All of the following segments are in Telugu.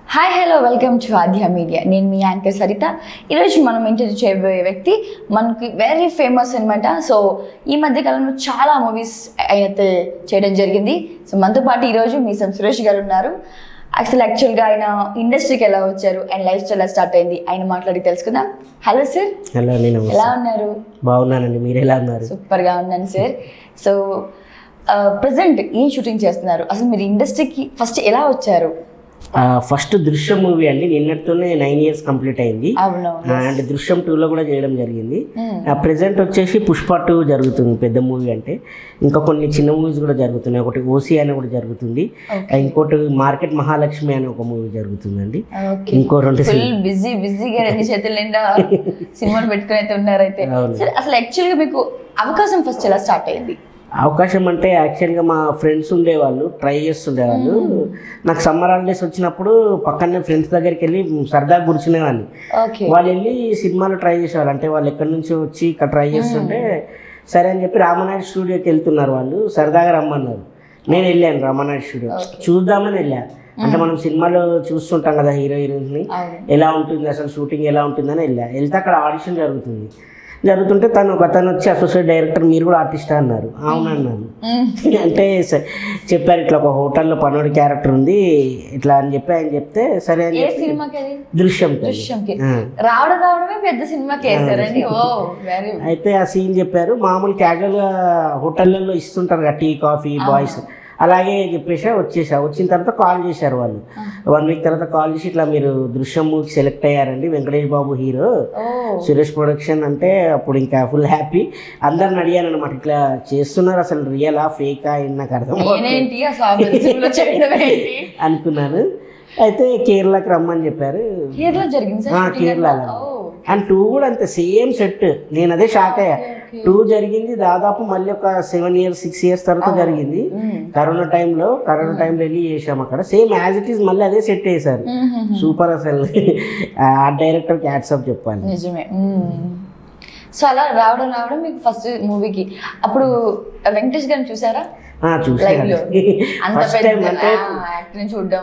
Hi hello welcome to Aadhya media నేను మీ యాంకర్ సరిత ఈరోజు మనం ఇంటర్వ్యూ చేయబోయే వ్యక్తి మనకి వెరీ ఫేమస్ అనమాట సో ఈ మధ్య కాలంలో చాలా మూవీస్ అయితే చేయడం జరిగింది సో మనతో పాటు ఈరోజు మీసం సురేష్ గారు ఉన్నారు అసలు యాక్చువల్గా ఆయన ఇండస్ట్రీకి ఎలా వచ్చారు అండ్ లైఫ్ స్టైల్ ఎలా స్టార్ట్ అయింది ఆయన మాట్లాడి తెలుసుకుందాం హలో సార్ హలో నేను ఎలా ఉన్నారు బాగున్నానండి మీరు ఎలా ఉన్నారు సూపర్గా ఉన్నాను సార్ సో ప్రజెంట్ ఏం షూటింగ్ చేస్తున్నారు అసలు మీరు ఇండస్ట్రీకి ఫస్ట్ ఎలా వచ్చారు ఫస్ట్ దృశ్యం మూవీ అండి నిన్నటితోనే నైన్ ఇయర్స్ కంప్లీట్ అయింది అవునవును అండ్ దృశ్యం టూలో కూడా చేయడం జరిగింది Hmm. ప్రెసెంట్ వచ్చేసి పుష్ప టూ జరుగుతుంది పెద్ద మూవీ అంటే ఇంకా కొన్ని చిన్న మూవీస్ కూడా జరుగుతున్నాయి ఒకటి ఓసీ అని కూడా జరుగుతుంది Okay. ఇంకోటి మార్కెట్ మహాలక్ష్మి అనే ఒక మూవీ జరుగుతుందండి ఓకే ఇంకో రెండు ఫుల్ బిజీ బిజీగా రెండు చేతుల నిండా సినిమాలు పెట్టుకుని అయితే ఉన్నారైతే అవును. సరే అసలు యాక్చువల్గా మీకు అవకాశం ఫస్ట్ ఎలా స్టార్ట్ అయింది అవకాశం అంటే యాక్చువల్గా మా ఫ్రెండ్స్ ఉండేవాళ్ళు ట్రై చేస్తుండేవాళ్ళు నాకు సమ్మర్ హాలిడేస్ వచ్చినప్పుడు పక్కనే ఫ్రెండ్స్ దగ్గరికి వెళ్ళి సరదాగా కూర్చునేవాడిని ఓకే వాళ్ళు వెళ్ళి సినిమాలు ట్రై చేసేవాళ్ళు అంటే వాళ్ళు ఎక్కడి నుంచి వచ్చి ఇక్కడ ట్రై చేస్తుంటే సరే అని చెప్పి రామనాయుడు స్టూడియోకి వెళ్తున్నారు వాళ్ళు సరదాగా రమ్మన్నారు నేను వెళ్ళాను రామనాయుడు స్టూడియో చూద్దామని వెళ్ళా అంటే మనం సినిమాలో చూస్తుంటాం కదా హీరో హీరోయిన్స్ని అవును ఎలా ఉంటుంది అసలు షూటింగ్ ఎలా ఉంటుందని వెళ్ళా వెళ్తే అక్కడ ఆడిషన్ జరుగుతుంది జరుగుతుంటే తను ఒక తను వచ్చి అసోసియేట్ డైరెక్టర్ మీరు కూడా ఆర్టిస్ట్ అన్నారు అవునన్నాను మ్మ్. అంటే స- చెప్పారు ఇట్లా ఒక హోటల్లో పనోడి క్యారెక్టర్ ఉంది ఇట్లా అని చెప్పి ఆయన చెప్తే సరే అని ఏ చెప్పి సినిమాకి అది దృశ్యం తల్లి. దృశ్యంకి ఆ. రావడం రావడమే పెద్ద సినిమాకి వేసారండి ఓ వెరీ అయితే ఆ సీన్ చెప్పారు మామూలు క్యాజువల్గా హోటళ్ళల్లో ఇస్తుంటారు కదా టీ కాఫీ బాయ్స్ అలాగే చెప్పేసి వచ్చేసా వచ్చిన తర్వాత కాల్ చేశారు వాళ్ళు వన్ వీక్ తర్వాత కాల్ చేసి ఇట్లా మీరు దృశ్యం మూవీకి సెలెక్ట్ అయ్యారండి వెంకటేష్ బాబు హీరో ఓ సురేష్ ప్రొడక్షన్ అంటే అప్పుడు ఇంకా ఫుల్ హ్యాపీ అందరిని అడిగాను అనమాట ఇట్లా చేస్తున్నారు అసలు రియలా ఫేకా నాకు అర్థం అవ్వట్లేదు. నేనేంటి అసలు ఆ వెబ్ సిరీస్లో చేయడం ఏంటి అనుకున్నాను అయితే కేరళకి రమ్మని చెప్పారు కేరళ జరిగింది ఆ, సార్ కేరళలో ఓ అండ్ టూ కూడా అంతే సేమ్ సెట్ నేను అదే షాక్ అయ్యా టూ జరిగింది దాదాపు మళ్ళీ ఒక సెవెన్ ఇయర్స్ సిక్స్ ఇయర్స్ తర్వాత జరిగింది మ్మ్. కరోనా టైంలో కరోనా టైంలో వెళ్ళి చేసాం అక్కడ సేమ్ యాజ్ ఇట్ ఈస్ మళ్ళీ అదే సెట్ వేశారు మ్మ్. సూపర్ అసలు ఆ డైరెక్టర్ క్యాట్సప్ చెప్పాలి నిజమే సో అలా రావడం రావడం మీకు ఫస్ట్ మూవీకి అప్పుడు వెంకటేష్ గారిని చూసారా ఆ, లైవ్ చూసాను లో అంత ఫస్ట్ పెద్ద టైం అంటే యాక్టర్ చూడడం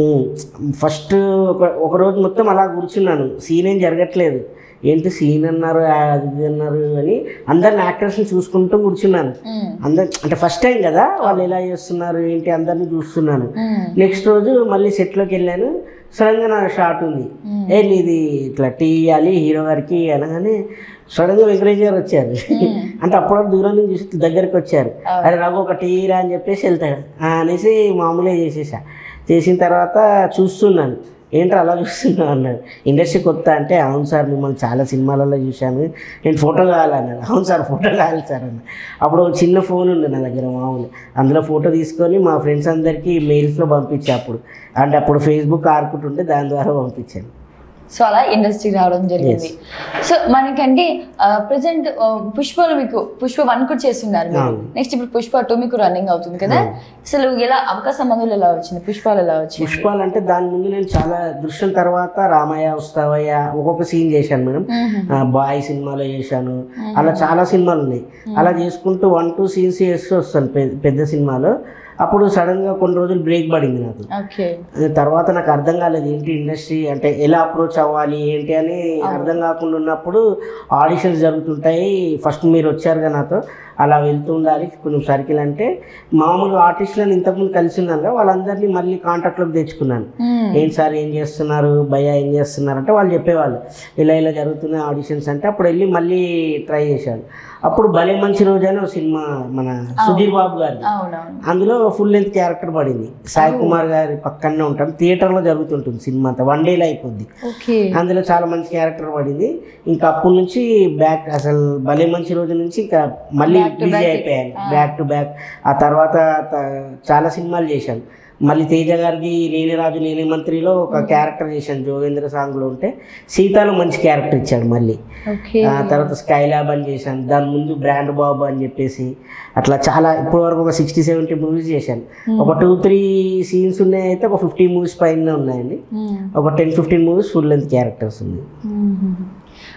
ఫస్ట్ ఒక ఒక రోజు మొత్తం అలా కూర్చున్నాను సీన్ ఏం జరగట్లేదు ఏంటి సీన్ అన్నారు అది ఇది అన్నారు అని అందరిని యాక్టర్స్ని చూసుకుంటూ కూర్చున్నాను మ్మ్. అందరు అంటే ఫస్ట్ టైం కదా వాళ్ళు ఎలా చేస్తున్నారు ఏంటి అందరిని చూస్తున్నాను మ్మ్. నెక్స్ట్ రోజు మళ్ళీ సెట్లోకి వెళ్ళాను సడన్గా నా షాట్ ఉంది ఏ నీది ఇట్లా టీ ఇవ్వాలి హీరో గారికి అనగానే సడన్గా వెంకటేష్ గారు వచ్చారు అంటే అప్పుడు దూరం నుంచి చూసి దగ్గరికి వచ్చారు అరే రఘు ఒక టీ రా అని చెప్పేసి వెళ్తాడు ఆ అనేసి మామూలుగా చేసేసా చేసిన తర్వాత చూస్తున్నాను ఏంట్రా అలా చూస్తున్నావు అన్నాడు ఇండస్ట్రీ కొత్త అంటే అవును సార్ మిమ్మల్ని చాలా సినిమాలలో చూశాను నేను ఫోటో కావాలన్నాడు అవును సార్ ఫోటో కావాలి సార్ అన్న అప్పుడు ఒక చిన్న ఫోన్ ఉంది నా దగ్గర మామూలు అందులో ఫోటో తీసుకొని మా ఫ్రెండ్స్ అందరికీ మెయిల్స్లో పంపించా అప్పుడు అంటే అప్పుడు ఫేస్బుక్ ఆడుకుంటుంటే దాని ద్వారా పంపించాను సో అలా ఇండస్ట్రీ రావడం జరిగింది సో మనకంటే ప్రజెంట్ పుష్పలు మీకు పుష్ప వన్ కూడా చేస్తున్నారు మీరు అవును. నెక్స్ట్ ఇప్పుడు పుష్ప టూ మీకు రన్నింగ్ అవుతుంది కదా అసలు ఎలా అవకాశ మందులు ఎలా వచ్చింది పుష్పాలు ఎలా వచ్చింది పుష్పాలు అంటే దాని ముందు నేను చాలా దృశ్యం తర్వాత రామయ్య ఉస్తావయ్య ఒక్కొక్క సీన్ చేశాను మేడం ఆ, బాయ్ సినిమాలో చేశాను అలా చాలా సినిమాలు ఉన్నాయి అలా చేసుకుంటూ వన్ టూ సీన్స్ చేస్తూ వస్తాను పెద్ద- పెద్ద సినిమాలో అప్పుడు సడన్గా కొన్ని రోజులు బ్రేక్ పడింది నాకు ఓకే తర్వాత నాకు అర్థం కాలేదు ఏంటి ఇండస్ట్రీ అంటే ఎలా అప్రోచ్ అవ్వాలి ఏంటి అని అర్థం కాకుండా ఉన్నప్పుడు ఆడిషన్స్ జరుగుతుంటాయి ఫస్ట్ మీరు వచ్చారు కదా నాతో అలా వెళ్తూ ఉండాలి కొంచెం సర్కిల్ అంటే మామూలుగా ఆర్టిస్టులను ఇంతకుముందు కలిసి ఉన్నాను కదా వాళ్ళందరినీ మళ్ళీ కాంటాక్ట్లోకి తెచ్చుకున్నాను ఏంటి సార్ ఏం చేస్తున్నారు భయ్య ఏం చేస్తున్నారు అంటే వాళ్ళు చెప్పేవాళ్ళు ఇలా ఇలా జరుగుతున్నాయి ఆడిషన్స్ అంటే అప్పుడు వెళ్ళి మళ్ళీ ట్రై చేశాను అప్పుడు భలే మంచి రోజు అని ఒక సినిమా మన సుధీర్ బాబు గారి అవునవును అందులో ఫుల్ లెంత్ క్యారెక్టర్ పడింది సాయి కుమార్ గారి పక్కనే ఉంటాం థియేటర్లో జరుగుతుంటుంది సినిమా అంతా వన్ డేలో అయిపోద్ది ఓకే అందులో చాలా మంచి క్యారెక్టర్ పడింది ఇంకా అప్పటి నుంచి బ్యాక్ అసలు భలే మంచి రోజు నుంచి ఇంకా మళ్ళీ బిజీ అయిపోయాను బ్యాక్ టు బ్యాక్ ఆ తర్వాత త- చాలా సినిమాలు చేశాను మళ్ళీ తేజ గారిది నేనే రాజు నేనే మంత్రిలో ఒక క్యారెక్టర్ చేశాను జోగేంద్ర సాంగ్లో ఉంటే సీతాలో మంచి క్యారెక్టర్ ఇచ్చాడు మళ్ళీ ఓకే ఆ తర్వాత స్కై ల్యాబ్ అని చేశాను దాని ముందు బ్రాండ్ బాబు అని చెప్పేసి అట్లా చాలా ఇప్పటి వరకు ఒక సిక్స్టీ సెవెంటీ మూవీస్ చేశాను ఒక టూ త్రీ సీన్స్ ఉన్నాయి అయితే ఒక ఫిఫ్టీ మూవీస్ పైన ఉన్నాయండి ఒక ten fifteen movies full length characters ఉన్నాయి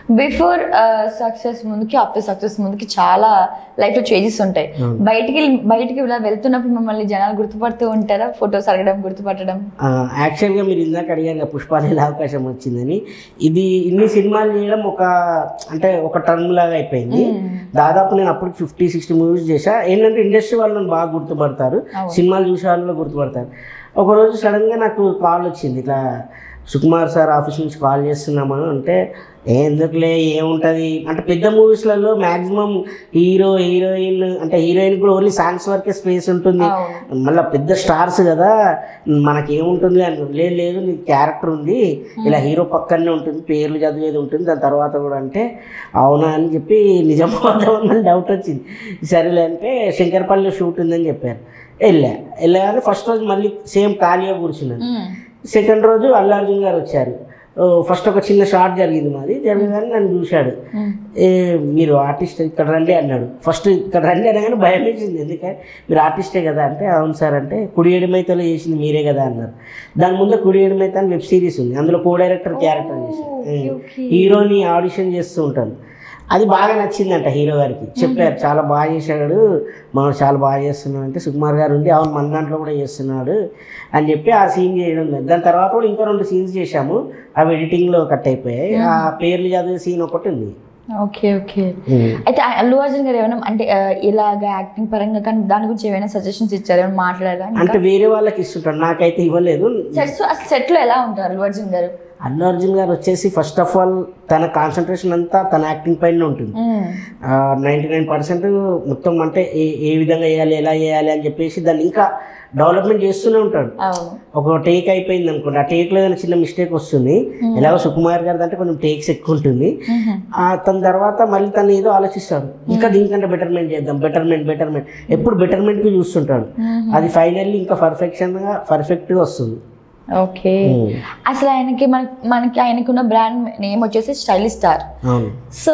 బిఫోర్ సక్సెస్ ముందుకి ఆఫ్టర్ సక్సెస్ ముందుకి చాలా లైఫ్ లో చేంజెస్ ఉంటాయి అవును. బయటికి వెళ్ళి- బయటికి ఇలా వెళ్తున్నప్పుడు మమ్మల్ని జనాలు గుర్తుపడుతూ ఉంటారా ఫొటోస్ అడగడం గుర్తుపట్టడం ఆ, యాక్చువల్గా మీరు ఇందాక అడిగారు కదా పుష్పాలు అవకాశం వచ్చిందని ఇది ఇన్ని సినిమాలు చేయడం ఒక అంటే ఒక టర్మ్ లాగా అయిపోయింది దాదాపు నేను అప్పుడు ఫిఫ్టీ సిక్స్టీ మూవీస్ చేశా ఏంటంటే ఇండస్ట్రీ వాళ్ళు నన్ను బాగా గుర్తుపడతారు అవును. సినిమాలు చూసే వాళ్ళు కూడా గుర్తుపడతారు ఒకరోజు సడన్గా నాకు కాల్ వచ్చింది ఇట్లా సుకుమార్ సార్ ఆఫీస్ నుంచి కాల్ చేస్తున్నామని అంటే "ఏ, ఎందుకులే ఏముంటుంది అంటే పెద్ద మూవీస్లలో మ్యాక్సిమం హీరో హీరోయిన్ అంటే హీరోయిన్ కూడా ఓన్లీ సాంగ్స్ వరకే స్పేస్ ఉంటుంది అవును. మళ్ళీ పెద్ద స్టార్స్ కదా మనకి ఏముంటుంది అని లేదు లేదు నీ క్యారెక్టర్ ఉంది ఇలా హీరో పక్కనే ఉంటుంది పేర్లు చదివేది ఉంటుంది దాని తర్వాత కూడా అంటే అవునా అని చెప్పి నిజం మళ్ళీ డౌట్ వచ్చింది సరేలే అంటే శంకరపల్లి షూట్ ఉందని చెప్పారు వెళ్ళా వెళ్ళగానే ఫస్ట్ రోజు మళ్ళీ సేమ్ ఖాళీగా కూర్చున్నాను సెకండ్ రోజు అల్లు అర్జున్ గారు వచ్చారు ఓ, ఫస్ట్ ఒక చిన్న షార్ట్ జరిగింది మాది జరగగానే నన్ను చూశాడు ఏ మీరు ఆర్టిస్ట్ ఇక్కడ రండి అన్నాడు ఫస్ట్ ఇక్కడ రండి అనగానే భయం వేసింది ఎందుకంటే మీరు ఆర్టిస్టే కదా అంటే అవును సార్ అంటే కుడి ఎడమైతలో చేసింది మీరే కదా అన్నారు దాని ముందు కుడి ఎడమైతే అని వెబ్ సిరీస్ ఉంది అందులో కో డైరెక్టర్ క్యారెక్టర్ చేశాను okay, okay. హీరోని ఆడిషన్ చేస్తూ ఉంటాను అది బాగా నచ్చిందంట హీరో గారికి చెప్పారు చాలా బాగా చేశాడు మనం చాలా బాగా చేస్తున్నాడు అంటే సుకుమార్ గారు ఉండి అవును మన దాంట్లో కూడా చేస్తున్నాడు అని చెప్పి ఆ సీన్ చేయడం లేదు. దాని తర్వాత కూడా ఇంకో రెండు సీన్స్ చేశాము అవి ఎడిటింగ్లో కట్ అయిపోయాయి ఆ పేర్లు చదివే సీన్ ఒకటి ఉంది ఓకే ఓకే అయితే ఆ అల్లు అర్జున్ గారు ఏమైనా అంటే ఆ, ఇలాగ యాక్టింగ్ పరంగా కానీ దాని గురించి ఏమైనా సజెషన్స్ ఇచ్చారు ఏమైనా మాట్లాడారా అంటే వేరే వాళ్ళకి ఇస్తుంటాడు నాకైతే ఇవ్వలేదు సెట్స్ అసలు సెట్ లో ఎలా ఉంటారు అల్లు అర్జున్ గారు అల్లు అర్జున్ గారు వచ్చేసి ఫస్ట్ ఆఫ్ ఆల్ తన కాన్సన్ట్రేషన్ అంతా తన యాక్టింగ్ పైన ఉంటుంది మ్మ్. నైంటీ నైన్ పర్సెంట్ మొత్తం అంటే ఏ ఏ విధంగా చేయాలి ఎలా చేయాలి అని చెప్పేసి దాన్ని ఇంకా డెవలప్మెంట్ చేస్తూనే ఉంటాడు అవును ఒక టేక్ అయిపోయింది అనుకోండి ఆ టేక్లో ఏదైనా చిన్న మిస్టేక్ వస్తుంది ఎలాగో సుకుమార్ గారి అంటే కొంచెం టేక్స్ ఎక్కువ ఉంటుంది మ్మ్. ఆ తన తర్వాత మళ్ళీ తను ఏదో ఆలోచిస్తాడు ఇంకా దీనికంటే బెటర్మెంట్ చేద్దాం బెటర్మెంట్ బెటర్మెంట్ ఎప్పుడు బెటర్మెంట్కి చూస్తుంటాడు మ్మ్. అది ఫైనల్లీ ఇంకా పర్ఫెక్షన్గా పర్ఫెక్ట్గా వస్తుంది ఓకే అసలు ఆయనకి మన మనకి ఆయనకున్న బ్రాండ్ నేమ్ వచ్చేసి స్టైలిష్ స్టార్ అవును సో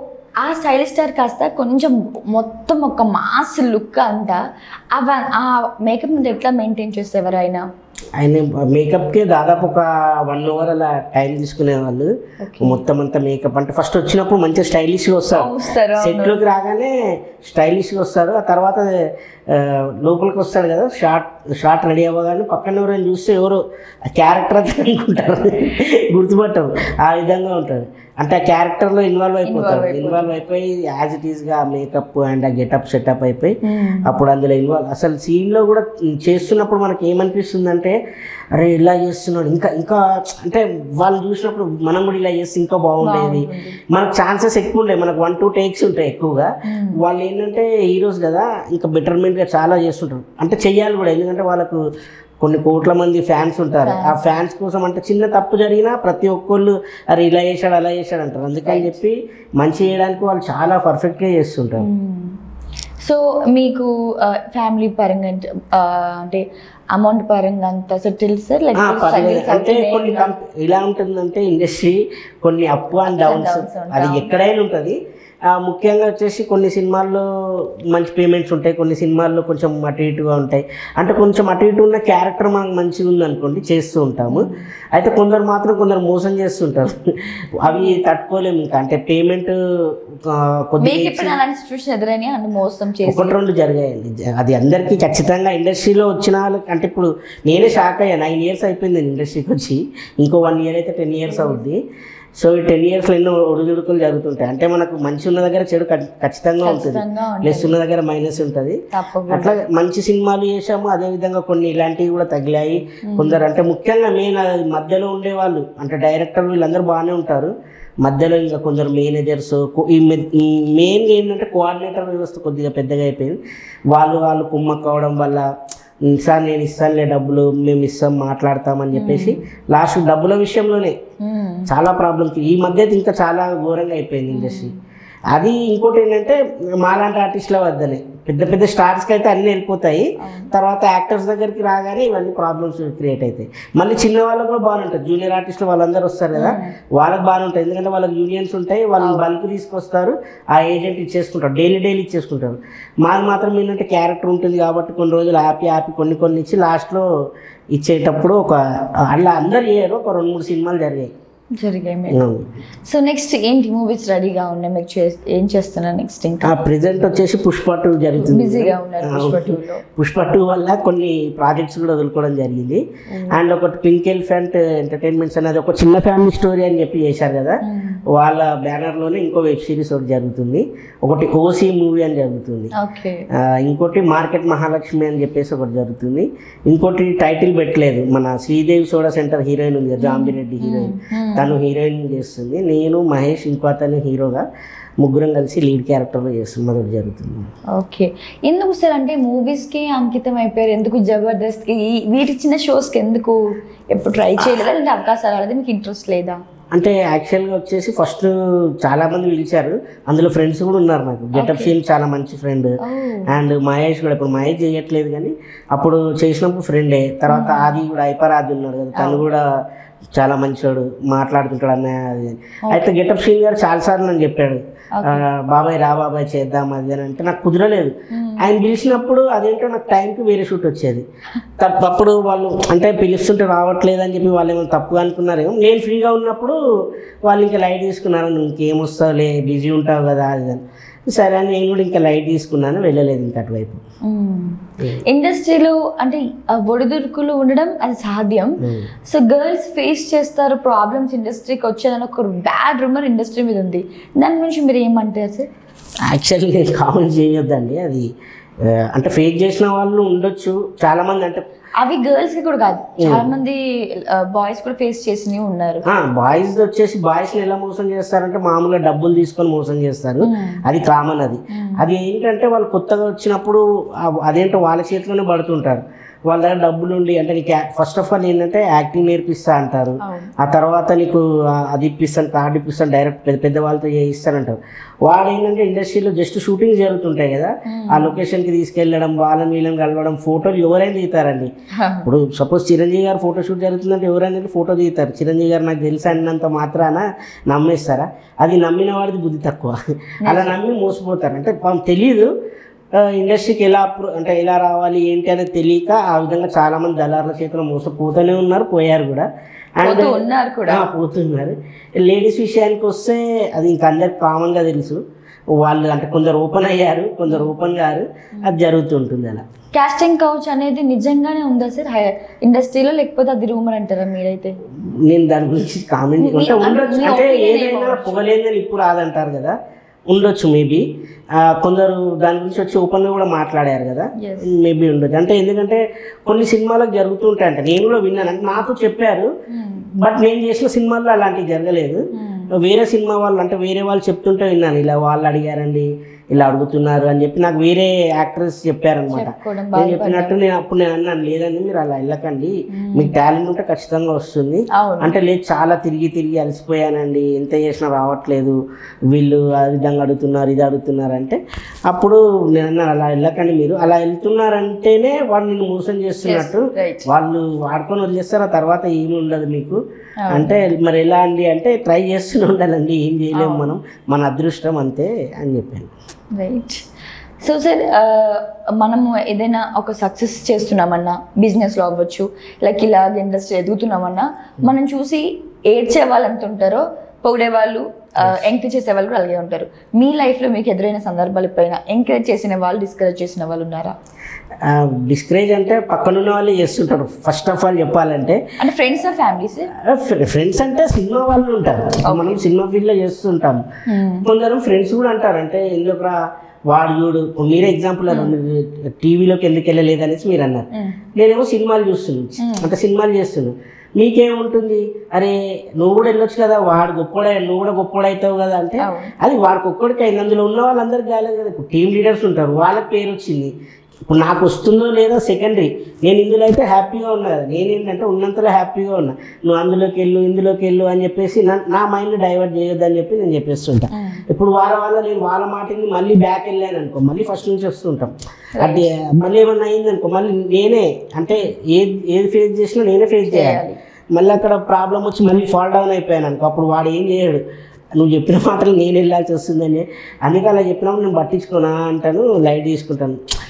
ఆ స్టైలిష్ స్టార్ కాస్త కొంచెం మొత్తం ఒక మాస్ లుక్ అంతా అవ ఆ మేకప్ మీద ఎట్లా మెయింటైన్ చేసేవారు ఆయన ఆయన మేకప్కే దాదాపు ఒక వన్ అవర్ అలా టైం తీసుకునేవాళ్ళు మొత్తం అంతా మేకప్ అంటే ఫస్ట్ వచ్చినప్పుడు మంచిగా స్టైలిష్గా వస్తారు వస్తారు సెట్లోకి రాగానే స్టైలిష్గా వస్తాడు ఆ తర్వాత ఆ, లోపలికి వస్తాడు కదా షార్ట్ షార్ట్ రెడీ అవ్వగానే పక్కన ఎవరైనా చూస్తే ఎవరు క్యారెక్టర్ అని అనుకుంటారు గుర్తుపట్టరు ఆ విధంగా ఉంటాడు అంటే ఆ క్యారెక్టర్లో ఇన్వాల్వ్ అయిపోతాడు ఇన్వాల్వ్ అయిపోయి యాజ్ ఇట్ ఈస్గా మేకప్ అండ్ ఆ గెటప్ సెటప్ అయిపోయి అప్పుడు అందులో ఇన్వాల్వ్ అసలు సీన్లో కూడా చేస్తున్నప్పుడు మనకి ఏమనిపిస్తుంది అంటే అరే ఇలా చేస్తున్నాడు ఇంకా ఇంకా అంటే వాళ్ళు చూసినప్పుడు మనం కూడా ఇలా చేస్తే ఇంకా బాగుండేది మనకు ఛాన్సెస్ ఎక్కువ ఉంటాయి మనకు వన్ టూ టేక్స్ ఉంటాయి ఎక్కువగా వాళ్ళు ఏంటంటే హీరోస్ కదా ఇంకా బెటర్మెంట్గా చాలా చేస్తుంటారు అంటే చెయ్యాలి కూడా ఎందుకంటే వాళ్ళకు కొన్ని కోట్ల మంది ఫ్యాన్స్ ఉంటారు ఆ ఫ్యాన్స్ కోసం అంటే చిన్న తప్పు జరిగినా ప్రతి ఒక్కళ్ళు అరే ఇలా చేశాడు అలా చేశాడు అంటారు అందుకని చెప్పి మంచి చేయడానికి వాళ్ళు చాలా పర్ఫెక్ట్గా చేస్తుంటారు సో మీకు ఫ్యామిలీ పరంగా అంటే, ఆ, అంటే అమౌంట్ పరంగా అంత సెటిల్ సార్ లైక్ ఆ, పర్లేదు అంటే కొన్ని కంప్- ఎలా ఉంటుందంటే ఇండస్ట్రీ కొన్ని అప్ అండ్ డౌన్స్ downs ఉంటా అది ఎక్కడైనా ఉంటుంది ఆ, ముఖ్యంగా వచ్చేసి కొన్ని సినిమాల్లో మంచి పేమెంట్స్ ఉంటాయి కొన్ని సినిమాల్లో కొంచెం అటు ఇటుగా ఉంటాయి అంటే కొంచెం అటు ఇటు ఉన్న క్యారెక్టర్ మనకు మంచిగా ఉంది అనుకోండి చేస్తూ ఉంటాము అయితే కొందరు మాత్రం కొందరు మోసం చేస్తుంటారు అవి తట్టుకోలేము ఇంకా అంటే పేమెంట్ కొద్దిగా మీకు ఇప్పుడు అలాంటి సిచ్యువేషన్ ఎదురైనా అంటే మోసం చేసి ఒకటి రెండు జరిగాయండి జ- అది అందరికీ ఖచ్చితంగా ఇండస్ట్రీలో వచ్చిన వాళ్ళకి అంటే ఇప్పుడు నేనే షాక్ అయ్యా నైన్ ఇయర్స్ అయిపోయింది నేను ఇండస్ట్రీకి వచ్చి ఇంకో వన్ ఇయర్ అయితే టెన్ ఇయర్స్ అవుద్ది సో ఈ టెన్ ఇయర్స్లో ఎన్నో ఒడిదుడుకులు జరుగుతుంటాయి అంటే మనకు మంచి ఉన్న దగ్గర చెడు ఖ- ఖచ్చితంగా ఉంటుంది ఖచ్చితంగా ఉంటుంది. ప్లస్ ఉన్న దగ్గర మైనస్ ఉంటుంది తప్పకుండా అట్లా మంచి సినిమాలు చేసాము అదే విధంగా కొన్ని ఇలాంటివి కూడా తగిలాయి కొందరు అంటే ముఖ్యంగా మెయిన్ అది మధ్యలో ఉండేవాళ్ళు అంటే డైరెక్టర్ వీళ్ళందరూ బాగానే ఉంటారు మధ్యలో ఇంకా కొందరు మేనేజర్స్ ఈ మెయిన్గా ఏంటంటే కోఆర్డినేటర్ వ్యవస్థ కొద్దిగా పెద్దగా అయిపోయింది వాళ్ళు వాళ్ళు కుమ్మక్క అవడం వల్ల "ఉమ్, సార్ నేను ఇస్తానులే డబ్బులు మేము ఇస్తాం మాట్లాడతామని చెప్పేసి లాస్ట్ డబ్బుల విషయంలోనే మ్మ్. చాలా ప్రాబ్లమ్స్ ఈ మధ్య అయితే ఇంకా చాలా ఘోరంగా అయిపోయింది ఇండస్ట్రీ అది ఇంకోటి ఏంటంటే మాలాంటి ఆర్టిస్టుల వద్దనే పెద్ద పెద్ద స్టార్స్కి అయితే అన్నీ వెళ్ళిపోతాయి తర్వాత యాక్టర్స్ దగ్గరికి రాగానే ఇవన్నీ ప్రాబ్లమ్స్ క్రియేట్ అవుతాయి మళ్ళీ చిన్న వాళ్ళకు కూడా బాగానే ఉంటుంది జూనియర్ ఆర్టిస్టులు వాళ్ళందరూ వస్తారు కదా వాళ్ళకి బాగానే ఉంటుంది ఎందుకంటే వాళ్ళకి యూనియన్స్ ఉంటాయి వాళ్ళు బల్క్ తీసుకొస్తారు ఆ ఏజెంట్ ఇచ్చేసుకుంటారు డైలీ డైలీ ఇచ్చేసుకుంటారు మాది మాత్రం ఏంటంటే క్యారెక్టర్ ఉంటుంది కాబట్టి కొన్ని రోజులు హ్యాపీ హ్యాపీ కొన్ని కొన్ని ఇచ్చి లాస్ట్లో ఇచ్చేటప్పుడు ఒక అలా అందరు చేయరు ఒక రెండు మూడు సినిమాలు జరిగాయి జరిగాయి మీరు సో నెక్స్ట్ ఏంటి మూవీస్ రెడీగా ఉన్నాయి మీకు చే- ఏం చేస్తున్నారు నెక్స్ట్ ఇంకా ప్రెసెంట్ వచ్చేసి పుష్ప టూ జరుగుతుంది బిజీగా ఉన్నారు ఆ, పుష్ప టూలో పుష్ప టూ వల్ల కొన్ని ప్రాజెక్ట్స్ కూడా వదులుకోవడం జరిగింది అండ్ ఒకటి పింక్ ఎలిఫెంట్ ఎంటర్టైన్మెంట్స్ అనేది ఒక చిన్న ఫ్యామిలీ స్టోరీ అని చెప్పి చేశారు కదా వాళ్ళ బ్యానర్లోనే ఇంకో వెబ్ సిరీస్ ఒకటి జరుగుతుంది ఒకటి ఓసీ మూవీ అని జరుగుతుంది ఓకే ఆ, ఇంకోటి మార్కెట్ మహాలక్ష్మి అని చెప్పేసి ఒకటి జరుగుతుంది ఇంకోటి టైటిల్ పెట్టలేదు మన శ్రీదేవి సోడా సెంటర్ హీరోయిన్ ఉంది కదా జాంబిరెడ్డి హీరోయిన్ తను హీరోయిన్ చేస్తుంది నేను మహేష్ ఇంకో అతను హీరోగా ముగ్గురం కలిసి లీడ్ క్యారెక్టర్లో చేస్తుంది అదొకటి జరుగుతుంది ఓకే ఎందుకు సార్ అంటే మూవీస్కి అంకితం అయిపోయారు ఎందుకు జబర్దస్త్కి ఈ- వీటి చిన్న షోస్కి ఎందుకు ఎప్పుడు ట్రై చేయలేదా లేదంటే అవకాశాలు రాలేదా మీకు ఇంట్రెస్ట్ లేదా అంటే యాక్చువల్గా వచ్చేసి ఫస్ట్ చాలా మంది పిలిచారు అందులో ఫ్రెండ్స్ కూడా ఉన్నారు నాకు గెటప్ సీన్ చాలా మంచి ఫ్రెండ్ అండ్ మహేష్ కూడా ఇప్పుడు మహేష్ చేయట్లేదు కానీ అప్పుడు చేసినప్పుడు ఫ్రెండే తర్వాత ఆది కూడా ఐపరాది ఉన్నాడు కదా తను కూడా చాలా మంచివాడు మాట్లాడుతుంటాడు అన్న అది అని. అయితే గెటప్ సీన్ గారు చాలాసార్లు నన్ను చెప్పాడు ఆ, బాబాయ్ రా బాబాయ్ చేద్దాం అది అని అంటే నాకు కుదరలేదు ఆయన పిలిచినప్పుడు అదేంటో నాకు టైంకి వేరే షూట్ వచ్చేది తప్ప అప్పుడు వాళ్ళు అంటే పిలుస్తుంటే రావట్లేదు అని చెప్పి వాళ్ళు ఏమైనా తప్పుగా అనుకున్నారేమో నేను ఫ్రీగా ఉన్నప్పుడు వాళ్ళు ఇంకా లైట్ తీసుకున్నారు నువ్వు ఇంకేం వస్తావులే బిజీ ఉంటావు కదా అది ఇది అని సరే అని నేను కూడా ఇంకా లైట్ తీసుకున్నాను వెళ్ళలేదు ఇంకా అటువైపు ఇండస్ట్రీలో అంటే ఆ ఒడిదుడుకులు ఉండడం అది సాధ్యం సో గర్ల్స్ ఫేస్ చేస్తారు ప్రాబ్లమ్స్ ఇండస్ట్రీకి వచ్చేదని ఒక బ్యాడ్ రూమర్ ఇండస్ట్రీ మీద ఉంది దాని గురించి మీరు ఏమంటారు సార్ యాక్చువల్లీ నేను కామెంట్ చేయొద్దండి అది ఆ, అంటే ఫేక్ చేసిన వాళ్ళు ఉండొచ్చు చాలా మంది అంటే అవి గర్ల్స్ కి కూడా కాదు చాలా మంది బాయ్స్ కూడా ఫేస్ చేసినవి ఉన్నారు బాయ్స్ వచ్చేసి బాయ్స్ని ఎలా మోసం చేస్తారంటే మామూలుగా డబ్బులు తీసుకొని మోసం చేస్తారు అది కామన్ అది అది ఏంటంటే వాళ్ళు కొత్తగా వచ్చినప్పుడు ఆ- అదేంటో వాళ్ళ చేతిలోనే పడుతుంటారు వాళ్ళ దగ్గర డబ్బులు ఉండి అంటే నీకు ఫస్ట్ ఆఫ్ ఆల్ ఏంటంటే యాక్టింగ్ నేర్పిస్తా అంటారు అవును. ఆ తర్వాత నీకు ఆ- అది ఇప్పిస్తాను కార్డు ఇప్పిస్తాను డైరెక్ట్ పెద్ద పెద్ద వాళ్ళతో చేయిస్తానంటారు వాడు ఏంటంటే ఇండస్ట్రీలో జస్ట్ షూటింగ్ జరుగుతుంటాయి కదా ఆ లొకేషన్కి తీసుకెళ్ళడం వాళ్ళని వీళ్ళని కలవడం ఫోటోలు ఎవరైనా దిగుతారండి ఇప్పుడు సపోజ్ చిరంజీవి గారు ఫోటో షూట్ జరుగుతుందంటే ఎవరైనా వెళ్ళి ఫోటో దిగుతారు చిరంజీవి గారు నాకు తెలుసు అన్నంత మాత్రాన నమ్మేస్తారా అది నమ్మిన వాడిది బుద్ధి తక్కువ అలా నమ్మి మోసపోతారు అంటే పాపం తెలియదు ఆ, ఇండస్ట్రీకి ఎలా అప్రో అంటే ఎలా రావాలి ఏంటి అనేది తెలియక ఆ విధంగా చాలా మంది దళారుల చేతిలో మోసపోతూనే ఉన్నారు పోయారు కూడా అండ్ పోతూ ఉన్నారు కూడా ఆ, పోతున్నారు లేడీస్ విషయానికి వస్తే అది ఇంకా అందరికి కామన్గా తెలుసు వాళ్ళు అంటే కొందరు ఓపెన్ అయ్యారు కొందరు ఓపెన్ గారు అది జరుగుతుంటుంది అలా కాస్టింగ్ కౌచ్ అనేది నిజంగానే ఉందా సార్ ఇండస్ట్రీలో లేకపోతే అది రూమర్ అంటారా మీరైతే నేను దాని గురించి కామెంట్ మీ- అంటే ఉండొచ్చు మీ అంటే opinion ఏదైనా ఏమో. పొగలేదని ఇప్పుడు రాదంటారు కదా ఉండొచ్చు మేబీ కొందరు దాని గురించి వచ్చి ఓపెన్గా కూడా మాట్లాడారు కదా Yes. మేబీ ఉండొచ్చు అంటే ఎందుకంటే కొన్ని సినిమాలకు జరుగుతూ ఉంటాయంట నేను కూడా విన్నాను అంటే నాతో చెప్పారు బట్ నేను చేసిన సినిమాల్లో అలాంటివి జరగలేదు వేరే సినిమా వాళ్ళు అంటే వేరే వాళ్ళు చెప్తుంటే విన్నాను ఇలా వాళ్ళు అడిగారండి ఇలా అడుగుతున్నారు అని చెప్పి నాకు వేరే యాక్ట్రెస్ చెప్పారనమాట చెప్పుకోవడం నేను చెప్పినట్టు నేను అప్పుడు నేను అన్నాను లేదండి మీరు అలా వెళ్ళకండి మీకు టాలెంట్ ఉంటే ఖచ్చితంగా వస్తుంది అవును అంటే లేదు చాలా తిరిగి తిరిగి అలసిపోయానండి ఎంత చేసినా రావట్లేదు వీళ్ళు ఆ విధంగా అడుగుతున్నారు ఇది అడుగుతున్నారు అంటే అప్పుడు నేను అన్నాను అలా వెళ్ళకండి మీరు అలా వెళ్తున్నారంటేనే వాళ్ళు నిన్ను మోసం చేస్తున్నట్టు రైట్ వాళ్ళు వాడుకొని వదిలేస్తారు ఆ తర్వాత ఏమి ఉండదు మీకు అంటే మరి ఎలా అండి అంటే ట్రై చేస్తూనే ఉండాలండి ఏం చేయలేము మనం మన అదృష్టం అంతే అని చెప్పాను రైట్ సో సార్ మనము ఏదైనా ఒక సక్సెస్ చేస్తున్నామన్నా బిజినెస్లో అవ్వచ్చు లైక్ ఇలా ఇండస్ట్రీ ఎదుగుతున్నామన్నా మనం చూసి ఏడ్చే వాళ్ళు ఎంత ఉంటారో పొగిడే వాళ్ళు ఎంకరేజ్ చేసే వాళ్ళు కూడా అలాగే ఉంటారు మీ లైఫ్లో మీకు ఎదురైన సందర్భాలు ఎప్పుడైనా ఎంకరేజ్ చేసిన వాళ్ళు డిస్కరేజ్ చేసిన వాళ్ళు ఉన్నారా డిస్కరేజ్ అంటే పక్కనున్న వాళ్ళే చేస్తుంటారు ఫస్ట్ ఆఫ్ ఆల్ చెప్పాలంటే అంటే ఫ్రెండ్స్ ఫ్యామిలీస్ ఫ్రెండ్స్ అంటే సినిమా వాళ్ళు ఉంటారు మనం సినిమా ఫీల్డ్లో చేస్తుంటాం కొందరు ఫ్రెండ్స్ కూడా అంటారు అంటే ఎందుకురా వాడు చూడు ఇప్పుడు మీరే ఎగ్జాంపుల్ టీవీలోకి ఎందుకు వెళ్ళలేదు అనేసి మీరు అన్నారు నేనేమో సినిమాలు చూస్తున్నాను అంటే సినిమాలు చేస్తున్నాను మీకేముంటుంది అరే నువ్వు కూడా వెళ్ళొచ్చు కదా వాడు గొప్పోడే నువ్వు కూడా గొప్పోడవుతావు కదా అంటే అవును. అది వాడికి ఒక్కడికి అయింది అందులో ఉన్న వాళ్ళందరికీ కాలేదు కదా ఇప్పుడు టీమ్ లీడర్స్ ఉంటారు వాళ్ళకి పేరు వచ్చింది ఇప్పుడు నాకు వస్తుందో లేదో సెకండరీ నేను ఇందులో అయితే హ్యాపీగా ఉన్నా కదా నేనేంటంటే ఉన్నంతలో హ్యాపీగా ఉన్నా నువ్వు అందులోకి వెళ్ళు ఇందులోకి వెళ్ళు అని చెప్పేసి నా నా మైండ్ డైవర్ట్ చేయొద్దు అని చెప్పి నేను చెప్పేస్తుంటా ఇప్పుడు వాళ్ళ వల్ల నేను వాళ్ళ మాటని మళ్ళీ బ్యాక్ వెళ్ళాను అనుకో మళ్ళీ ఫస్ట్ నుంచి వస్తుంటాం అది మళ్ళీ ఏమన్నా అయింది అనుకో మళ్ళీ నేనే అంటే ఏది ఏది ఫేస్ చేసినా నేనే ఫేస్ చేయాలి మళ్ళీ అక్కడ ప్రాబ్లం వచ్చి మళ్ళీ ఫాల్ డౌన్ అయిపోయాను అనుకో అప్పుడు వాడు ఏం చేయడు నువ్వు చెప్పిన మాటలు నేను వెళ్ళాల్సి వస్తుందని అందుకే అలా చెప్పినప్పుడు నేను పట్టించుకోనా అంటాను లైట్ తీసుకుంటాను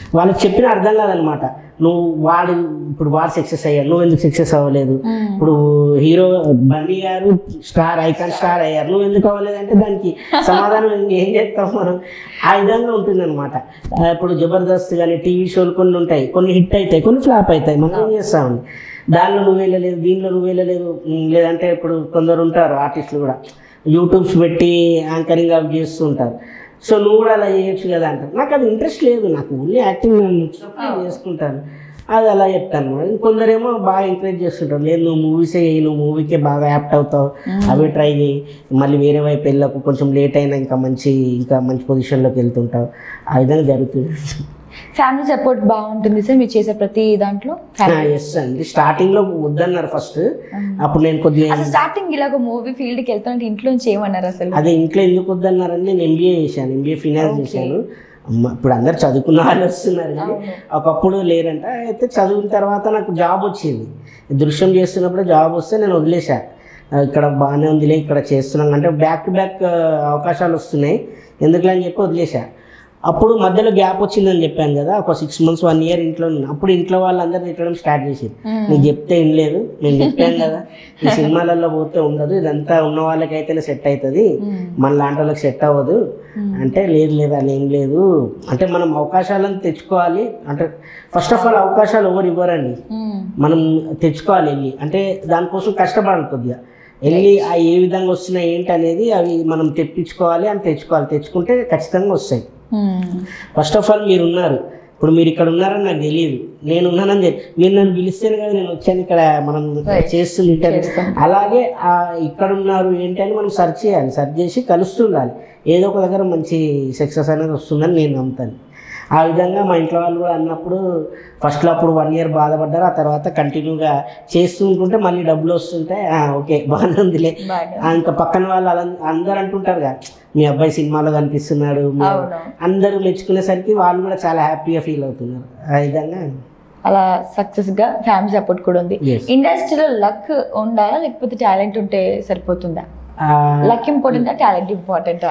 వాళ్ళకి చెప్పిన అర్థం కాదనమాట నువ్వు వాడు ఇప్పుడు వాడు సక్సెస్ అయ్యాడు నువ్వు ఎందుకు సక్సెస్ అవ్వలేదు ఇప్పుడు హీరో బన్నీ గారు స్టార్ ఐకాన్ స్టార్ అయ్యారు నువ్వు ఎందుకు అవ్వలేదంటే దానికి సమాధానం ఏం చేస్తాం మనం ఆ విధంగా ఉంటుంది అనమాట ఇప్పుడు జబర్దస్త్ కానీ టీవీ షోలు కొన్ని ఉంటాయి కొన్ని హిట్ అవుతాయి కొన్ని ఫ్లాప్ అవుతాయి మనం ఏం చేస్తామండి దానిలో నువ్వు వెళ్ళలేదు దీనిలో నువ్వు వెళ్ళలేదు ఉమ్, లేదంటే ఇప్పుడు కొందరు ఉంటారు ఆర్టిస్టులు కూడా యూట్యూబ్స్ పెట్టి యాంకరింగ్ అవి చేస్తూ ఉంటారు సో నువ్వు కూడా అలా చేయొచ్చు కదా అంటారు నాకు అది ఇంట్రెస్ట్ లేదు నాకు ఓన్లీ యాక్టింగ్ నేను నచ్చినప్పుడు నేను చేసుకుంటాను అది అలా చెప్తాను కొందరేమో బాగా ఎంకరేజ్ చేస్తుంటారు లేదు నువ్వు మూవీసే చేయి నువ్వు మూవీకే బాగా యాప్ట్ అవుతావు అవే ట్రై చేయి మళ్ళీ వేరే వైపు వెళ్ళకు కొంచెం లేట్ అయినా ఇంకా మంచి ఇంకా మంచి పొజిషన్లోకి వెళ్తుంటావు ఆ విధంగా జరుగుతుంది ఫ్యామిలీ సపోర్ట్ బాగుంటుంది సార్ మీరు చేసే ప్రతి దాంట్లో ఎస్ అండి స్టార్టింగ్లో వద్దన్నారు ఫస్ట్ అప్పుడు నేను కొద్దిగా అసలు స్టార్టింగ్ ఇలా ఒక మూవీ ఫీల్డ్ కి వెళ్తున్నట్టు ఇంట్లో నుంచి ఏమన్నారు అసలు అదే ఇంట్లో ఎందుకు వద్దన్నారని నేను ఎంబీఏ చేశాను ఎంబీఏ ఫినాన్స్ చేశాను అమ్మ, ఇప్పుడు అందరు చదువుకున్న వాళ్ళు వస్తున్నారు కానీ ఒకప్పుడు లేరంట అయితే చదివిన తర్వాత నాకు జాబ్ వచ్చింది దృశ్యం చేస్తున్నప్పుడు జాబ్ వస్తే నేను వదిలేశా ఆ, ఇక్కడ బాగానే ఉందిలే ఇక్కడ చేస్తున్నాం అంటే బ్యాక్ టు బ్యాక్ అవకాశాలు వస్తున్నాయి ఎందుకులే అని చెప్పి వదిలేశా అప్పుడు మధ్యలో గ్యాప్ వచ్చిందని చెప్పాను కదా ఒక సిక్స్ మంత్స్ వన్ ఇయర్ ఇంట్లో ఉన్నాను. అప్పుడు ఇంట్లో వాళ్ళందరూ తిట్టడం స్టార్ట్ చేసారు నీకు చెప్తే వినలేదు నేను చెప్పాను కదా ఈ సినిమాలలో పోతే ఉండదు ఇదంతా ఉన్న వాళ్ళకైతేనే సెట్ అవుతుంది మన లాంటి వాళ్ళకి సెట్ అవ్వదు అంటే లేదు లేదు అలా ఏం లేదు అంటే మనం అవకాశాలను తెచ్చుకోవాలి అంటే ఫస్ట్ ఆఫ్ ఆల్ అవకాశాలు ఎవరు ఇవ్వరండి మ్మ్. మనం తెచ్చుకోవాలి వెళ్ళి అంటే దానికోసం కష్టపడాలి కొద్దిగా వెళ్ళి ఆ ఏ విధంగా వస్తున్నాయి ఏంటి అనేది అవి మనం తెప్పించుకోవాలి అని తెచ్చుకోవాలి తెచ్చుకుంటే ఖచ్చితంగా వస్తాయి మ్మ్. ఫస్ట్ ఆఫ్ ఆల్ మీరు ఉన్నారు ఇప్పుడు మీరు ఇక్కడ ఉన్నారని నాకు తెలియదు నేను ఉన్నానని తెలి- మీరు నన్ను పిలిస్తేనే కదా నేను వచ్చాను ఇక్కడ మనం Right. చేస్తుంది ఇంటర్వ్యూ చేస్తాం. అలాగే ఆ ఇక్కడ ఉన్నారు ఏంటి అని మనం సెర్చ్ చేయాలి సెర్చ్ చేసి కలుస్తుండాలి ఏదో ఒక దగ్గర మంచి సక్సెస్ అనేది వస్తుందని నేను నమ్ముతాను ఆ విధంగా మా ఇంట్లో వాళ్ళు కూడా అన్నప్పుడు ఫస్ట్లో అప్పుడు వన్ ఇయర్ బాధపడ్డారు ఆ తర్వాత కంటిన్యూగా చేస్తూ ఉంటుంటే మళ్ళీ డబ్బులు వస్తుంటే "ఆ, ఓకే బాగానే ఉందిలే బాగా ఆ, ఇంకా పక్కన వాళ్ళు అలా అందరు అంటుంటారు కదా మీ అబ్బాయి సినిమాలో కనిపిస్తున్నాడు మీ అవును అందరూ మెచ్చుకునేసరికి వాళ్ళు కూడా చాలా హ్యాపీగా ఫీల్ అవుతున్నారు ఆ విధంగా అలా సక్సెస్ గా ఫ్యామిలీ సపోర్ట్ కూడా ఉంది Yes. ఇండస్ట్రీలో లక్ ఉండాలా లేకపోతే టాలెంట్ ఉంటే సరిపోతుందా ఆ, లక్ ఇంపార్టెంటా టాలెంట్ ఇంపార్టెంటా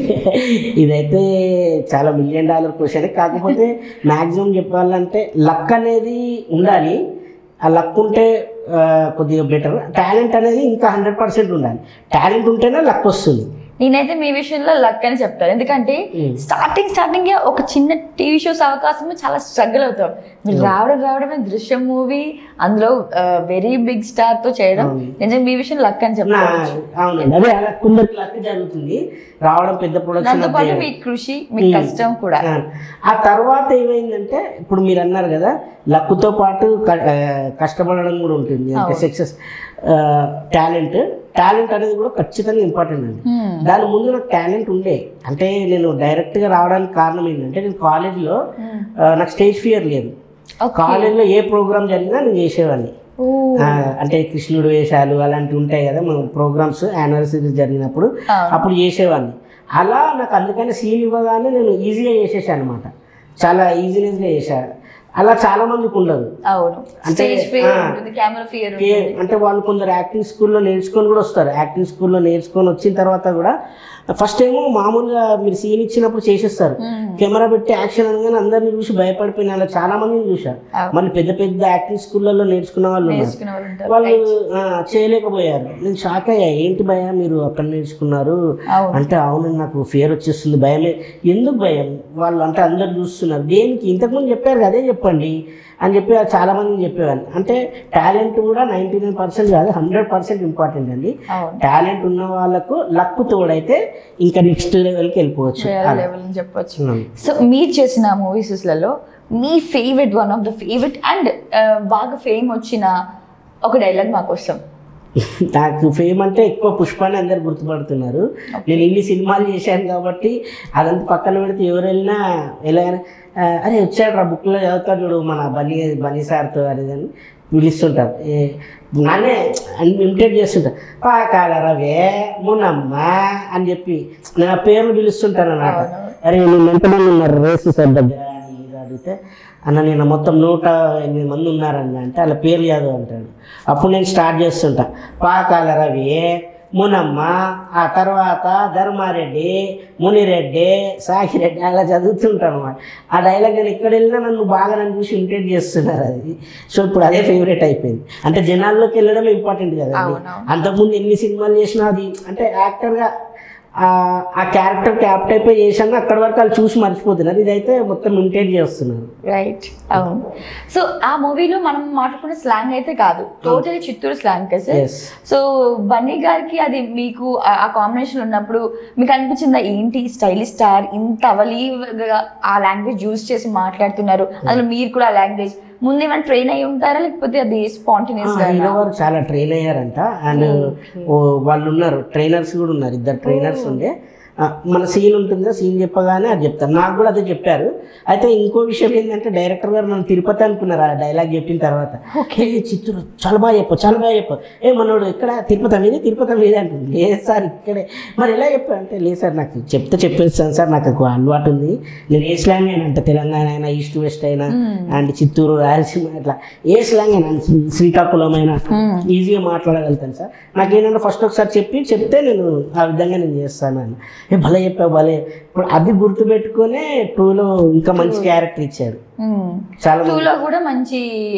ఇదైతే చాలా మిలియన్ డాలర్ క్వశ్చన్ కాకపోతే మ్యాక్సిమం చెప్పాలంటే లక్ అనేది ఉండాలి ఆ లక్ ఉంటే ఆ, కొద్దిగా బెటర్ టాలెంట్ అనేది ఇంకా హండ్రెడ్ పర్సెంట్ ఉండాలి టాలెంట్ ఉంటేనే లక్ వస్తుంది నేనైతే మీ విషయంలో లక్ అని చెప్తాను ఎందుకంటే Mm. స్టార్టింగ్ స్టార్టింగ్ ఒక చిన్న టీవీ షోస్ అవకాశం చాలా స్ట్రగుల్ అవుతాం మీరు రావడం రావడమే దృశ్యం మూవీ అందులో వెరీ బిగ్ స్టార్ తో చేయడం అవును. నిజంగా మీ విషయం లక్ అని నా- చెప్తాను అవునండి అదే అలా కొందరికి లక్ జరుగుతుంది రావడం పెద్ద దాంతో ప్రొడక్షన్ పాటు మీ కృషి మీ Mm. కష్టం కూడా ఆ, ఆ తర్వాత ఏమైందంటే ఇప్పుడు మీరు అన్నారు కదా లక్తో పాటు క- ఆ, కష్టపడడం కూడా ఉంటుంది అంటే అవును. సక్సెస్ టాలెంట్ టాలెంట్ అనేది కూడా ఖచ్చితంగా ఇంపార్టెంట్ అండి Hmm. దాని ముందు నాకు టాలెంట్ ఉండే అంటే నేను డైరెక్ట్గా రావడానికి కారణం ఏంటంటే నేను కాలేజ్లో Hmm. నాకు స్టేజ్ ఫియర్ లేదు Okay. కాలేజ్లో ఏ ప్రోగ్రామ్ జరిగినా నేను చేసేవాడిని ఓ. ఆ, అంటే కృష్ణుడు వేషాలు అలాంటివి ఉంటాయి కదా మన ప్రోగ్రామ్స్ యానివర్సరీస్ జరిగినప్పుడు అవును. అప్పుడు చేసేవాడిని అలా నాకు అందుకని సీన్ ఇవ్వగానే నేను ఈజీగా చేసేసాను అనమాట చాలా ఈజీనెస్గా చేశాను అలా చాలా మందికి ఉండదు అవును అంటే, స్టేజ్ ఫియర్ ఆ. ఉంటుంది కెమెరా ఫియర్ ఏ- అంటే వాళ్ళు కొందరు యాక్టింగ్ స్కూల్లో నేర్చుకొని కూడా వస్తారు యాక్టింగ్ స్కూల్లో నేర్చుకొని వచ్చిన తర్వాత కూడా ఫస్ట్ ఏమో మామూలుగా మీరు సీన్ ఇచ్చినప్పుడు చేసేస్తారు కెమెరా పెట్టి యాక్షన్ అనగానే అందరిని చూసి భయపడిపోయిన అలా చాలా మందిని చూశారు అవును. మళ్ళీ పెద్ద పెద్ద యాక్టింగ్ స్కూళ్ళలో నేర్చుకున్న వాళ్ళు ఉన్నారు నేర్చుకునే వాళ్ళు ఉంటారు వాళ్ళు ఆ, చేయలేకపోయారు నేను షాక్ అయ్యా ఏంటి భయ మీరు అక్కడ నేర్చుకున్నారు అవును అంటే అవును నాకు ఫియర్ వచ్చేస్తుంది భయమే ఎందుకు భయం వాళ్ళు అంటే అందరు చూస్తున్నారు దేనికి ఇంతకుముందు చెప్పారు కదా, అదే చెప్పండి అని చెప్పి చాలా మందిని చెప్పేవాడిని అంటే టాలెంట్ కూడా నైంటీ నైన్ పర్సెంట్ కాదు హండ్రెడ్ పర్సెంట్ ఇంపార్టెంట్ అండి అవును టాలెంట్ ఉన్న వాళ్ళకు లక్ తోడైతే ఇంకా నెక్స్ట్ లెవెల్కి వెళ్ళిపోవచ్చు వేరే అలా. లెవెల్ అని చెప్పొచ్చు ఉమ్. సో మీరు చేసిన మూవీస్లలో మీ favourite one of the favourite and బాగా ఫేమ్ వచ్చిన ఒక డైలాగ్ మాకు వస్తాం నాకు ఫేమ్ అంటే ఎక్కువ పుష్పాన్ని అందరు గుర్తుపడుతున్నారు నేను ఇన్ని సినిమాలు చేశాను కాబట్టి అదంతా పక్కన పెడితే ఎవరు వెళ్ళినా ఎలా ఆ, అరే వచ్చాడు రా బుక్లో చదువుతాడు చూడు మన బన్నీ బన్నీ సార్తో అది ఇది అని పిలుస్తుంటారు ఏ, నన్నే ఇమిటేట్ చేస్తుంటారు పాకాల వే మునమ్మ అని చెప్పి నా పేర్లు పిలుస్తుంటాను అన్నమాట అరే నేను ఎంతమంది ఉన్నారు రేసు సార్ దగ్గర అని ఇది అడిగితే అన్న నేను మొత్తం నూట ఎనిమిది మంది ఉన్నారన్న అంటే అలా పేర్లు చదువు అంటాడు అప్పుడు నేను స్టార్ట్ చేస్తుంటా పాకాల రవి మునమ్మ ఆ తర్వాత ధర్మారెడ్డి మునిరెడ్డి సాకిరెడ్డి అలా చదువుతుంటాను అనమాట ఆ డైలాగ్ నేను ఎక్కడ వెళ్ళినా నన్ను బాగా నన్ను చూసి ఇమిటేట్ చేస్తున్నారు అది సో ఇప్పుడు అదే ఫేవరెట్ అయిపోయింది అంటే జనాల్లోకి వెళ్ళడం ఇంపార్టెంట్ కదా అవునవును. అంతకుముందు ఎన్ని సినిమాలు చేసినా అది అంటే యాక్టర్గా ఆ క్యారెక్టర్ క్యాప్ట్ అయిపోయి చేశాను అక్కడ వరకు వాళ్ళు చూసి మర్చిపోతున్నారు ఇదైతే మొత్తం ఇమిటేట్ చేస్తున్నారు రైట్ అవును సో ఆ మూవీలో మనం మాట్లాడుకునే స్లాంగ్ అయితే కాదు టోటల్ చిత్తూరు స్లాంగ్ కదా సార్ ఎస్ సో బన్నీ గారికి అది మీకు ఆ- ఆ కాంబినేషన్ ఉన్నప్పుడు మీకు అనిపించిందా ఏంటి స్టైలిష్ స్టార్ ఇంత అవలీవగా ఆ లాంగ్వేజ్ యూజ్ చేసి మాట్లాడుతున్నారు అసలు మీరు కూడా ఆ లాంగ్వేజ్ ముందు ఏమైనా ట్రైన్ అయి ఉంటారా లేకపోతే అది స్పాంటినియస్ గా హీరో గారు చాలా ట్రైన్ అయ్యారంట అండ్ వాళ్ళు ఉన్నారు ట్రైనర్స్ కూడా ఉన్నారు ఇద్దరు ట్రైనర్స్ ఉండే ఆ, మన సీన్ ఉంటుందా సీన్ చెప్పగానే అది చెప్తారు నాకు కూడా అదే చెప్పారు అయితే ఇంకో విషయం ఏంటంటే డైరెక్టర్ గారు నన్ను తిరుపతి అనుకున్నారు ఆ డైలాగ్ చెప్పిన తర్వాత "ఏ, చిత్తూరు చాలా బాగా చెప్పు చాలా బాగా చెప్పు ఏ మనోడు ఇక్కడ తిరుపతి మీద తిరుపతి మీద అంటుంది లేదు సార్ ఇక్కడే మరి ఎలా చెప్పారు అంటే లేదు సార్ నాకు చెప్తే చెప్పేస్తాను సార్ నాకు ఒక అలవాటు ఉంది నేను ఏ స్లాంగ్ అయినా అంటే తెలంగాణ అయినా ఈస్ట్ వెస్ట్ అయినా అండ్ చిత్తూరు రాయలసీమ ఇట్లా ఏ స్లాంగ్ అయినా శ్రీ- శ్రీకాకుళం అయినా ఈజీగా మాట్లాడగలుగుతాను సార్ నాకేంటంటే ఫస్ట్ ఒకసారి చెప్పి చెప్తే నేను ఆ విధంగా నేను చేస్తాను అని ఏ భలే చెప్పావు భలే ఇప్పుడు అది గుర్తుపెట్టుకునే టూలో ఇంకా మంచి క్యారెక్టర్ ఇచ్చాడు చాలా టూ లో కూడా మంచి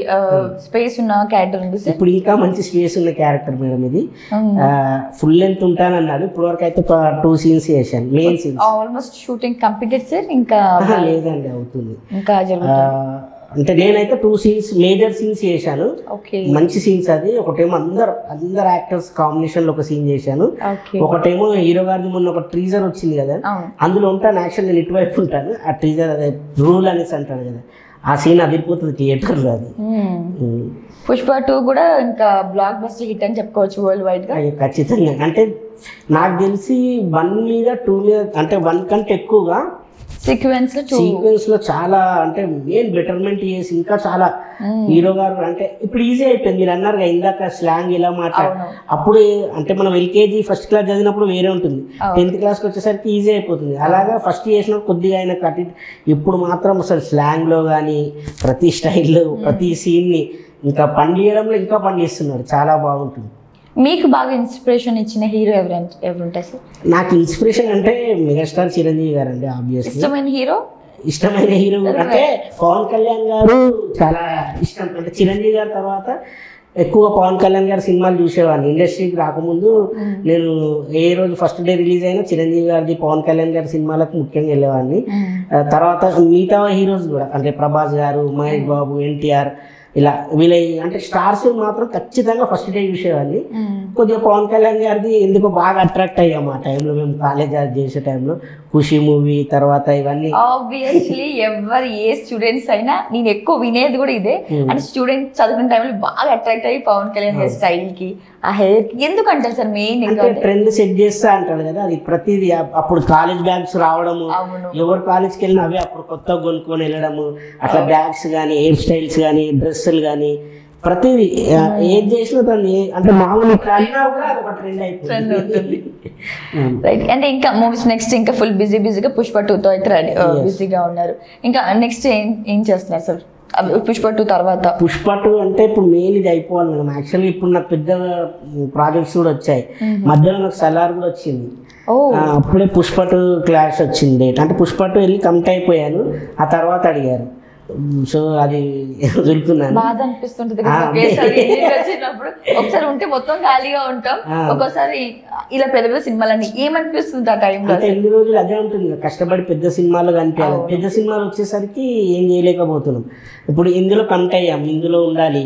స్పేస్ ఉన్న క్యారెక్టర్ ఉంది సార్ ఇప్పుడు ఇంకా మంచి స్పేస్ ఉన్న క్యారెక్టర్ మేడం ఇది Hmm. ఫుల్ లెంత్ ఉంటానన్నాడు ఇప్పుడు వరకు అయితే టూ సీన్స్ చేశాను main scenes almost shooting completed sir ఇంకా లేదండి అవుతుంది ఇంకా ఆ, జరుగుతుంది అంటే నేనైతే టూ సీన్స్ మేజర్ సీన్స్ చేశాను ఓకే మంచి సీన్స్ అది ఒకటేమో అందరు అందరు యాక్టర్స్ కాంబినేషన్ లో ఒక సీన్ చేశాను ఓకే ఒకటేమో హీరో గారిది మొన్న ఒక ట్రీజర్ వచ్చింది కదా అవును అందులో ఉంటాను యాక్షన్ నేను ఇటువైపు ఉంటాను ఆ ట్రీజర్ అదే రూల్ అనేసి అంటాడు కదా ఆ సీన్ అదిరిపోతుంది థియేటర్లో అది Hmm. ఉమ్. పుష్ప టూ కూడా ఇంకా బ్లాక్ బస్టర్ హిట్ అని చెప్పుకోవచ్చు వరల్డ్ వైడ్ గా అయ్యో, ఖచ్చితంగా అంటే నాకు తెలిసి వన్ మీద టూ మీద అంటే వన్ కంటే ఎక్కువగా సీక్వెన్స్ లో టూ సీక్వెన్స్ లో చాలా అంటే మెయిన్ బెటర్మెంట్ చేసి ఇంకా చాలా హీరో గారు అంటే ఇప్పుడు ఈజీ అయిపోయింది మీరు అన్నారు కదా ఇందాక స్లాంగ్ ఇలా మాట్లాడు అవును. అప్పుడు అంటే మనం ఎల్కేజీ ఫస్ట్ క్లాస్ చదివినప్పుడు వేరే ఉంటుంది అవును. టెన్త్ క్లాస్కి వచ్చేసరికి ఈజీ అయిపోతుంది అలాగా ఫస్ట్ చేసినప్పుడు కొద్దిగా అయినా కట్టి ఇప్పుడు మాత్రం అసలు స్లాంగ్లో కానీ ప్రతి స్టైల్లో ప్రతి సీన్ని ఇంకా పండియడంలో ఇంకా పండిస్తున్నారు చాలా బాగుంటుంది మీకు బాగా ఇన్స్పిరేషన్ ఇచ్చిన హీరో ఎవరు ఎవరుంటారు సార్ నాకు ఇన్స్పిరేషన్ అంటే మెగాస్టార్ చిరంజీవి గారు అండి ఆబ్వియస్లీ ఇష్టమైన హీరో ఇష్టమైన హీరో అంటే పవన్ కళ్యాణ్ గారు చాలా ఇష్టం అంటే చిరంజీవి గారి తర్వాత ఎక్కువ పవన్ కళ్యాణ్ గారి సినిమాలు చూసేవాడిని ఇండస్ట్రీకి రాకముందు నేను ఏ రోజు ఫస్ట్ డే రిలీజ్ అయినా చిరంజీవి గారిది పవన్ కళ్యాణ్ గారి సినిమాలకు ముఖ్యంగా వెళ్ళేవాడిని ఆ తర్వాత మిగతా హీరోస్ కూడా అంటే ప్రభాస్ గారు మహేష్ బాబు ఎన్టీఆర్ ఇలా వీళ్ళ అంటే స్టార్స్ మాత్రం ఖచ్చితంగా ఫస్ట్ డే చూసేవాడిని కొద్దిగా పవన్ కళ్యాణ్ గారిది ఎందుకో బాగా అట్రాక్ట్ అయ్యాము ఆ టైంలో మేము కాలేజ్ చేసే టైంలో ఖుషి మూవీ తర్వాత ఇవన్నీ ఆబ్వియస్లీ ఎవరు ఏ స్టూడెంట్స్ అయినా నేను ఎక్కువ వినేది కూడా ఇదే అంటే స్టూడెంట్ చదువుకునే టైంలో బాగా అట్రాక్ట్ అయ్యి పవన్ కళ్యాణ్ గారి స్టైల్ కి ఆ హెయిర్ కి ఎందుకు అంటారు సార్ మెయిన్ అంటే ట్రెండ్ సెట్ చేస్తా అంటాడు కదా అది ప్రతిదీ అప్- అప్పుడు కాలేజ్ బ్యాగ్స్ రావడము అవును ఎవరు కాలేజ్కి వెళ్ళినా అవే అప్పుడు కొత్తగా కొనుక్కొని వెళ్ళడము అట్లా బ్యాగ్స్ కానీ హెయిర్ స్టైల్స్ కానీ డ్రెస్సులు కానీ ప్రతిదీ ఆ, ఏది చేసినా దాన్ని అంటే మామూలు ఇట్లా అయినా కూడా అది ఒక ట్రెండ్ Trend అవుతుంది. అయిపోయింది రైట్ అంటే ఇంకా మూవీస్ నెక్స్ట్ ఇంకా ఫుల్ బిజీ బిజీగా పుష్ప టూ తో అయితే రెడీ బిజీగా ఉన్నారు ఇంకా నెక్స్ట్ ఏం ఏం చేస్తున్నారు సార్ పుష్ప టూ తర్వాత పుష్ప టూ అంటే ఇప్పుడు మెయిన్ ఇది అయిపోవాలి మేడం యాక్చువల్గా ఇప్పుడు నాకు పెద్ద ప్రాజెక్ట్స్ కూడా వచ్చాయి మధ్యలో నాకు సలార్ కూడా వచ్చింది ఓ ఆ, అప్పుడే పుష్ప టూ క్లాస్ వచ్చింది డేట్ అంటే పుష్ప టూ వెళ్ళి కమిట్ అయిపోయాను ఆ తర్వాత అడిగారు మ్, సో అది వదులుకున్నాను బాధ అనిపిస్తుంటది ఆ, కదా అదే. ఒకేసారి ఇంటికి వచ్చినప్పుడు ఒకసారి ఉంటే మొత్తం ఖాళీగా ఉంటాం ఆ. ఒక్కోసారి ఇలా పెద్ద పెద్ద సినిమాలన్నీ ఏమనిపిస్తుంది ఆ టైంలో అంటే ఎన్ని రోజులు అదే ఉంటుంది కదా, కష్టపడి పెద్ద సినిమాలు కనిపించాలి పెద్ద సినిమాలు వచ్చేసరికి ఏం చేయలేకపోతున్నాం ఇప్పుడు ఇందులో కమిట్ అయ్యాం ఇందులో ఉండాలి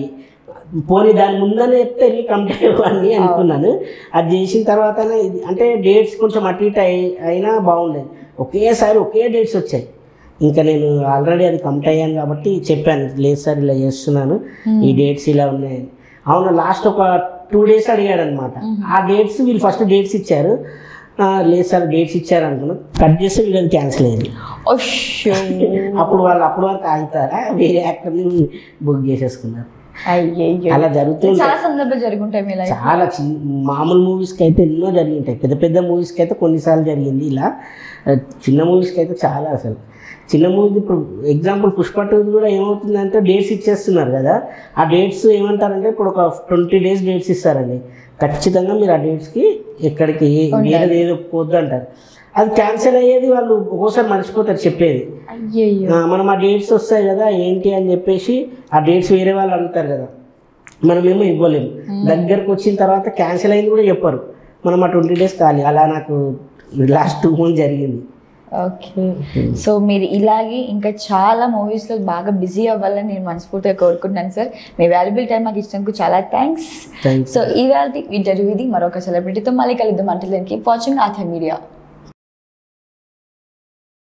పోనీ దాని ముందనే చెప్తే వెళ్ళి కమిట్ అయ్యేవాడిని అనుకున్నాను అది చేసిన తర్వాత అంటే డేట్స్ కొంచెం అటు ఇటు అయి- అయినా బాగుండేది ఒకేసారి ఒకే డేట్స్ వచ్చాయి ఇంకా నేను ఆల్రెడీ అది కమిట్ అయ్యాను కాబట్టి చెప్పాను లేదు సార్ ఇలా చేస్తున్నాను ఈ డేట్స్ ఇలా ఉన్నాయి అవును లాస్ట్ ఒక టూ డేస్ అడిగాడు అనమాట ఆ డేట్స్ వీళ్ళు ఫస్ట్ డేట్స్ ఇచ్చారు ఆ, లేదు సార్ డేట్స్ ఇచ్చారు అనుకున్నా కట్ చేస్తే వీళ్ళది క్యాన్సిల్ అయింది అయ్యో అప్పుడు వాళ్ళు అప్పుడు వరకు ఆగుతారా వేరే యాక్టర్ని బుక్ చేసేసుకున్నారు అయ్యయ్యో అలా జరుగుతుంది చాలా సందర్భాలు జరుగుంటాయి మీ లైఫ్ చాలా చిన్న మామూలు మూవీస్కి అయితే ఎన్నో జరిగింటాయి పెద్ద పెద్ద మూవీస్కి అయితే కొన్నిసార్లు జరిగింది ఇలా ఆ, చిన్న మూవీస్కి అయితే చాలా అసలు చిన్న మూవీ ఇప్పుడు ఎగ్జాంపుల్ పుష్ప టూ కూడా ఏమవుతుందంటే డేట్స్ ఇచ్చేస్తున్నారు కదా ఆ డేట్స్ ఏమంటారంటే ఇప్పుడు ఒక ట్వంటీ డేస్ డేట్స్ ఇస్తారండి ఖచ్చితంగా మీరు ఆ డేట్స్కి ఎక్కడికి వేరేది ఏదో ఒప్పుకోవద్దు అంటారు అది క్యాన్సిల్ అయ్యేది వాళ్ళు ఒక్కోసారి మర్చిపోతారు చెప్పేది అయ్యయ్యో ఆ, మనం ఆ డేట్స్ వస్తాయి కదా ఏంటి అని చెప్పేసి ఆ డేట్స్ వేరే వాళ్ళు అడుగుతారు కదా మనమేమో ఇవ్వలేము దగ్గరకు వచ్చిన తర్వాత క్యాన్సిల్ అయింది కూడా చెప్పరు మనం ఆ ట్వంటీ డేస్ ఖాళీ అలా నాకు లాస్ట్ టూ మంత్ జరిగింది ఓకే సో మీరు ఇలాగే ఇంకా చాలా మూవీస్లో బాగా బిజీ అవ్వాలని నేను మనస్ఫూర్తిగా కోరుకుంటున్నాను సార్ మీ వాల్యుబుల్ టైం మాకు ఇచ్చినందుకు చాలా థ్యాంక్స్ థ్యాంక్స్ సో ఇవాళ ఇంటర్వ్యూ ఇది మరొక సెలబ్రిటీతో మళ్ళీ కలుద్దాం అంటే కీప్ వాచింగ్ ఆథ మీడియా